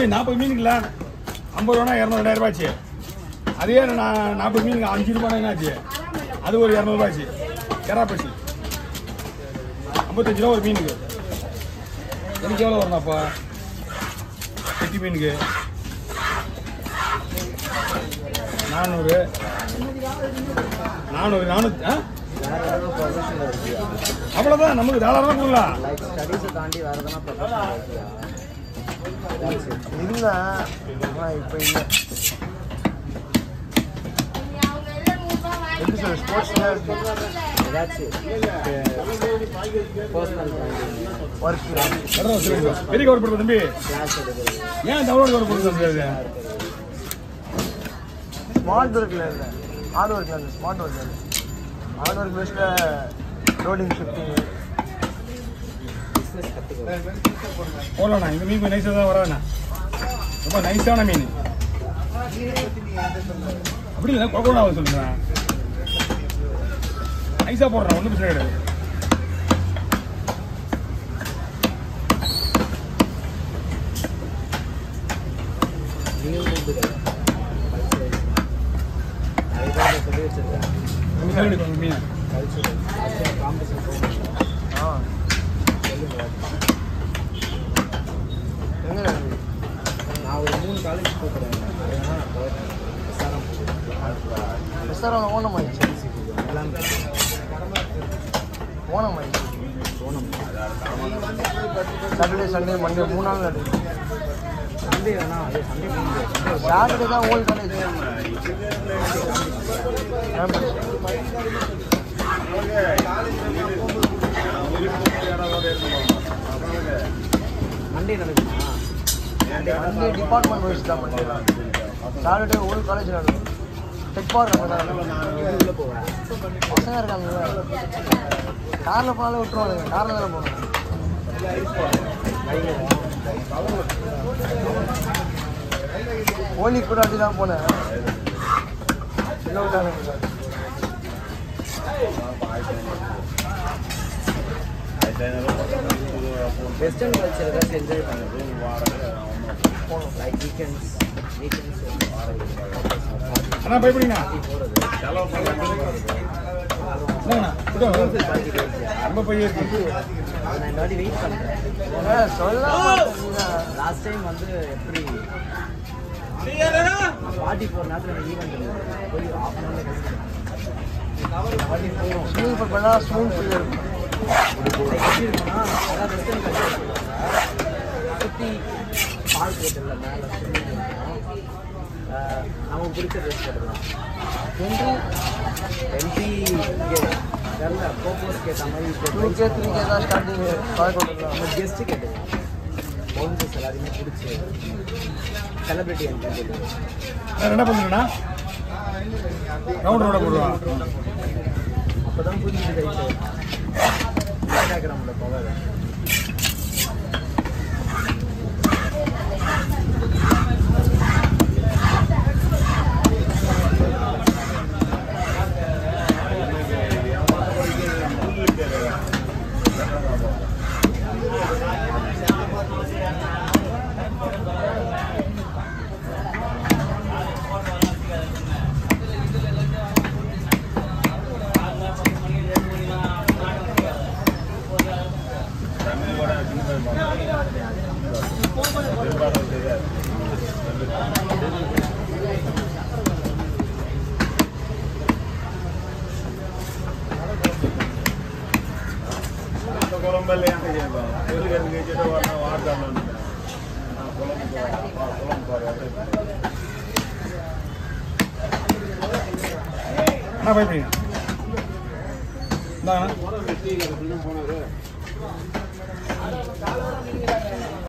தம்பி நாற்பது மீனுக்குல ஐம்பது ரூபா இரநூறு ரெண்டாயிரம் ரூபாச்சு அதே நான் நாற்பது மீனுக்கு அஞ்சு ரூபாய் என்னாச்சு அது ஒரு இரநூறுபாச்சு கெராப்பசி ஐம்பத்தஞ்சு ரூபா ஒரு மீனுக்கு எனக்கு எவ்வளோ வரும் அப்போ வெட்டி மீனுக்கு நானூறு நானூறு நானூற்றி ஆ வேற ஏதாவது ப்ரொஃபஷனல் இருக்குயா அவ்வளோதான் நமக்கு தாராளமாக போடலாம் லைக் ஸ்டடீஸை தாண்டி வேற எதனா ப்ரொஃபஷனல் இருக்குயா இருந்தேன் ஆனால் இப்போ இல்லை எப்படி சொல்ல ஸ்போர்ட்ஸில் ஏதாச்சும் பர்சனல் பிராண்டிங் ஒர்க் கடை வச்சுருக்கோம் பெரிய கவர் போடுறது தம்பி கிளாஸ் எடுக்கிறது ஏன் டவுன்லோட் கவர் போடுறது தம்பி அது? ஸ்மார்ட் ஒர்க்கில் இல்லை ஹார்ட் ஒர்க்கில் இல்லை ஸ்மார்ட் ஒர்க்கில் இல்லை ஹார்ட் ஒர்க் பேஸில் லோடிங் ஷிஃப்டிங் பிஸ்னஸ் கற்றுக்கோ போடலாண்ணா இந்த மீன் கொஞ்சம் நைஸாக தான் வராண்ணா ரொம்ப நைஸான மீன் அப்படி இல்லை கொக்கோனா சொல்லுங்க நைஸாக போடுறேன் ஒன்றும் பிரச்சனை கிடையாது நீயும் கூப்பிடுங்க நிறைய பேர் சொல்லி வச்சிருக்கேன் உங்க சைடு கொஞ்சம் மீன் கல்ச்சர் காம்படிஷன் போகணும் ஆ சொல்லுங்க எங்கே நான் ஒரு மூணு காலேஜ் கூப்பிடுறேன் அதனால நான் போயிட்டேன் எஸ்ஆர்எம் எஸ்ஆர்எம் ஓனம் ஆயிடுச்சு எல்லாம் ஓனம் ஆயிடுச்சு போனோம் சாட்டர்டே சண்டே மண்டே மூணு நாள் நடக்குது சண்டே வேணா அது சண்டே போக முடியாது சாட்டர்டே தான் ஓல்டு காலேஜ் மண்டே நடக்குமா மண்டே டிபார்ட்மெண்ட் வைஸ் தான் மண்டே சாட்டர்டே ஓல்டு காலேஜ் நடக்கும் டெக் பார்க் அங்கே தான் நடக்கும் உள்ளே போவேன் பசங்க இருக்காங்க காரில் போனாலே விட்டுருவாங்க காரில் தானே போகணும் ஹோலி கூட அப்படி தான் போனேன் இல்லை விட்டாங்க வெஸ்டர்ன் கல்ச்சர் ஏதாச்சும் என்ஜாய் பண்ணுறது போகணும் லைக் வீக்கெண்ட்ஸ் வீக்கெண்ட்ஸ் அண்ணா பயப்படுங்கண்ணா போகிறது என்னங்கண்ணா விட்டு பார்ட்டி ரொம்ப பையன் இருக்கு அதை நான் இந்த வாட்டி வெயிட் பண்ணுறேன் சொல்ல லாஸ்ட் டைம் வந்து எப்படி பார்ட்டி போகிற நேரத்தில் எனக்கு ஈவெண்ட் போய் ஆஃப் அன் ஹவரில் பார்ட்டி போகிறோம் ஸ்விமிங் பூல் பண்ணால் ஸ்விமிங் பூல் இருக்கும் எப்படி இருக்குன்னா அதாவது வெஸ்டர்ன் கல்ச்சர் சுற்றி பார்க் ஹோட்டலில் மேலே ஸ்விம்மிங் இருக்கும் ஆஹ் நமக்கு பிடிச்ச ட்ரெஸ் போட்டுக்கலாம் என்ட்ரி எம்பி இங்கே தெரில ப்ரோபோஸ் கேட்ட மாதிரி டூ கே த்ரீ கே தான் ஸ்டார்டிங் பார்க்க விட்டுருக்கலாம் நம்ம கெஸ்ட்டு கேட்டுக்கலாம் பவுன்சர்ஸ் எல்லாருமே பிடிச்சி செலிப்ரிட்டி என்ட்ரி போட்டுருவோம் வேற என்ன பண்ணுறேண்ணா ரவுண்ட் ரோட போடுவான் அப்போ தான் புரிஞ்சுது கைட்டு இன்ஸ்டாகிராமில் போகாத కొలంబల్ ఎంత చేద్దాం తెలుగు ఎందుకు ఇచ్చేటో వాడిన వాడదాం పొలం அண்ணா பயப்படுங்க இந்தாங்கண்ணா